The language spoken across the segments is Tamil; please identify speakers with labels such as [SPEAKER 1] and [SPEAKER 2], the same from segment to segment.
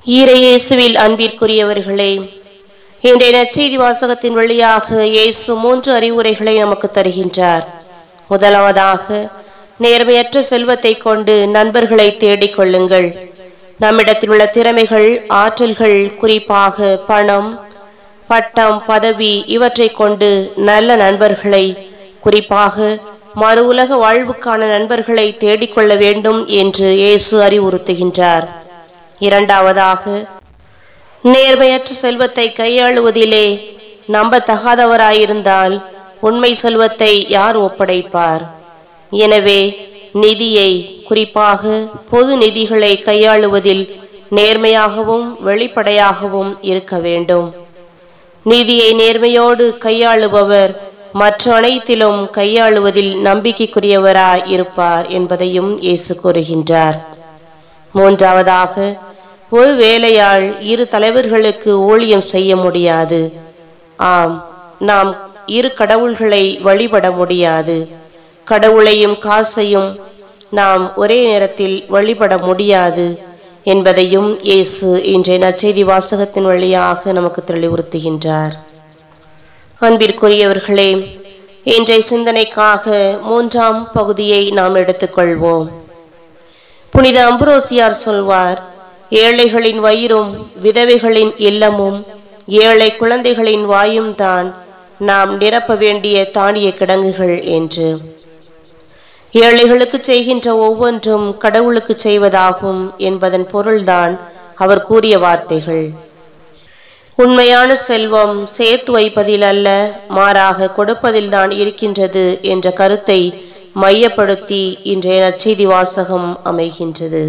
[SPEAKER 1] ஈரையேசுவில் அன்பிற்குரியவர்களே இன்றைய நற்செய்தி வாசகத்தின் வழியாக இயேசு மூன்று அறிவுரைகளை நமக்கு தருகின்றார் முதலாவதாக நேர்மையற்ற செல்வத்தை கொண்டு நண்பர்களை தேடிக் கொள்ளுங்கள் நம்மிடத்தில் உள்ள திறமைகள் ஆற்றல்கள் குறிப்பாக பணம் பட்டம் பதவி இவற்றை கொண்டு நல்ல நண்பர்களை குறிப்பாக மறு உலக வாழ்வுக்கான நண்பர்களை தேடிக்கொள்ள வேண்டும் என்று இயேசு அறிவுறுத்துகின்றார் இரண்டாவதாக நேர்மையற்ற செல்வத்தை கையாளுவதிலே நம்பத்தகாதவராயிருந்தால் உண்மை செல்வத்தை யார் ஒப்படைப்பார் எனவே நிதியை குறிப்பாக பொது நிதிகளை கையாளுவதில் நேர்மையாகவும் வெளிப்படையாகவும் இருக்க வேண்டும் நீதியை நேர்மையோடு கையாளுபவர் மற்ற அனைத்திலும் கையாளுவதில் நம்பிக்கைக்குரியவராய் இருப்பார் என்பதையும் இயேசு கூறுகின்றார் மூன்றாவதாக ஒரு வேலையாள் இரு தலைவர்களுக்கு ஊழியம் செய்ய முடியாது ஆம் நாம் இரு கடவுள்களை வழிபட முடியாது கடவுளையும் காசையும் நாம் ஒரே நேரத்தில் வழிபட முடியாது என்பதையும் இயேசு இன்றைய நற்செய்தி வாசகத்தின் வழியாக நமக்கு தெளிவுறுத்துகின்றார் அன்பிற்குரியவர்களே இன்றைய சிந்தனைக்காக மூன்றாம் பகுதியை நாம் எடுத்துக்கொள்வோம் புனித அம்புரோசியார் சொல்வார் ஏழைகளின் வயிறும் விதவைகளின் இல்லமும் ஏழை குழந்தைகளின் வாயும் தான் நாம் நிரப்ப வேண்டிய தானிய கிடங்குகள் என்று ஏழைகளுக்கு செய்கின்ற ஒவ்வொன்றும் கடவுளுக்கு செய்வதாகும் என்பதன் பொருள்தான் அவர் கூறிய வார்த்தைகள் உண்மையான செல்வம் சேர்த்து வைப்பதில் அல்ல மாறாக கொடுப்பதில்தான் இருக்கின்றது என்ற கருத்தை மையப்படுத்தி இன்றைய நற்செய்தி வாசகம் அமைகின்றது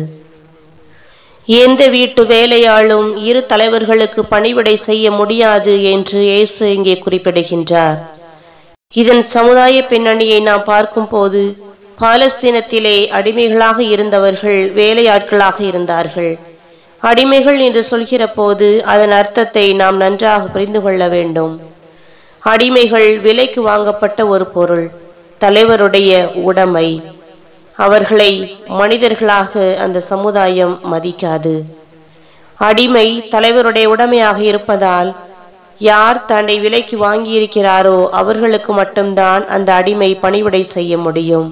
[SPEAKER 1] எந்த வீட்டு வேலையாளும் இரு தலைவர்களுக்கு பணிவிடை செய்ய முடியாது என்று இயேசு இங்கே குறிப்பிடுகின்றார் இதன் சமுதாய பின்னணியை நாம் பார்க்கும்போது பாலஸ்தீனத்திலே அடிமைகளாக இருந்தவர்கள் வேலையாட்களாக இருந்தார்கள் அடிமைகள் என்று சொல்கிற போது அதன் அர்த்தத்தை நாம் நன்றாக புரிந்து கொள்ள வேண்டும் அடிமைகள் விலைக்கு வாங்கப்பட்ட ஒரு பொருள் தலைவருடைய உடைமை அவர்களை மனிதர்களாக அந்த சமுதாயம் மதிக்காது அடிமை தலைவருடைய உடைமையாக இருப்பதால் யார் தன்னை விலைக்கு வாங்கியிருக்கிறாரோ அவர்களுக்கு மட்டும்தான் அந்த அடிமை பணிவிடை செய்ய முடியும்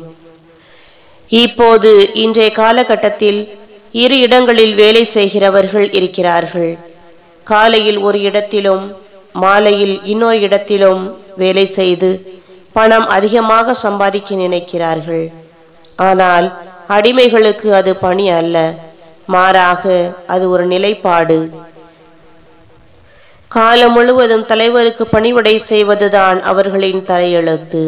[SPEAKER 1] இப்போது இன்றைய காலகட்டத்தில் இரு இடங்களில் வேலை செய்கிறவர்கள் இருக்கிறார்கள் காலையில் ஒரு இடத்திலும் மாலையில் இன்னொரு இடத்திலும் வேலை செய்து பணம் அதிகமாக சம்பாதிக்க நினைக்கிறார்கள் ஆனால் அடிமைகளுக்கு அது பணி அல்ல மாறாக அது ஒரு நிலைப்பாடு காலம் முழுவதும் தலைவருக்கு பணிவிடை செய்வதுதான் அவர்களின் தலையெழுத்து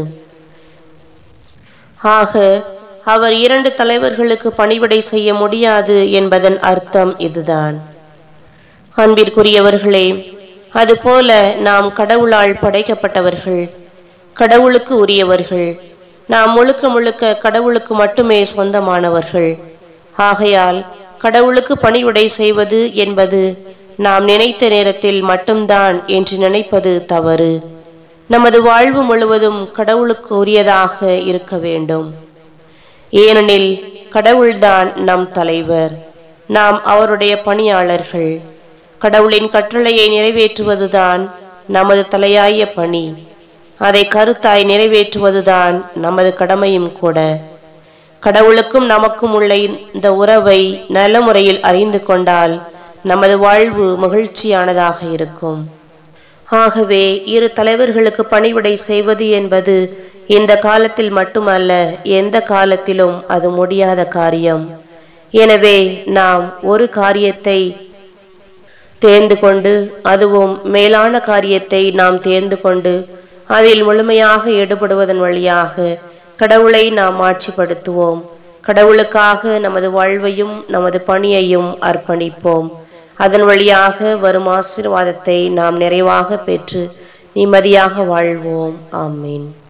[SPEAKER 1] ஆக அவர் இரண்டு தலைவர்களுக்கு பணிவிடை செய்ய முடியாது என்பதன் அர்த்தம் இதுதான் அன்பிற்குரியவர்களே அதுபோல நாம் கடவுளால் படைக்கப்பட்டவர்கள் கடவுளுக்கு உரியவர்கள் நாம் முழுக்க முழுக்க கடவுளுக்கு மட்டுமே சொந்தமானவர்கள் ஆகையால் கடவுளுக்கு பணிவிடை செய்வது என்பது நாம் நினைத்த நேரத்தில் மட்டும்தான் என்று நினைப்பது தவறு நமது வாழ்வு முழுவதும் கடவுளுக்கு உரியதாக இருக்க வேண்டும் ஏனெனில் கடவுள்தான் நம் தலைவர் நாம் அவருடைய பணியாளர்கள் கடவுளின் கட்டளையை நிறைவேற்றுவதுதான் நமது தலையாய பணி அதை கருத்தாய் நிறைவேற்றுவதுதான் நமது கடமையும் கூட கடவுளுக்கும் நமக்கும் உள்ள இந்த உறவை நல்ல முறையில் அறிந்து கொண்டால் நமது வாழ்வு மகிழ்ச்சியானதாக இருக்கும் ஆகவே இரு தலைவர்களுக்கு பணிவிடை செய்வது என்பது இந்த காலத்தில் மட்டுமல்ல எந்த காலத்திலும் அது முடியாத காரியம் எனவே நாம் ஒரு காரியத்தை தேர்ந்து கொண்டு அதுவும் மேலான காரியத்தை நாம் தேர்ந்து கொண்டு அதில் முழுமையாக ஈடுபடுவதன் வழியாக கடவுளை நாம் ஆட்சிப்படுத்துவோம் கடவுளுக்காக நமது வாழ்வையும் நமது பணியையும் அர்ப்பணிப்போம் அதன் வழியாக வரும் ஆசீர்வாதத்தை நாம் நிறைவாக பெற்று நிம்மதியாக வாழ்வோம் ஆமீன்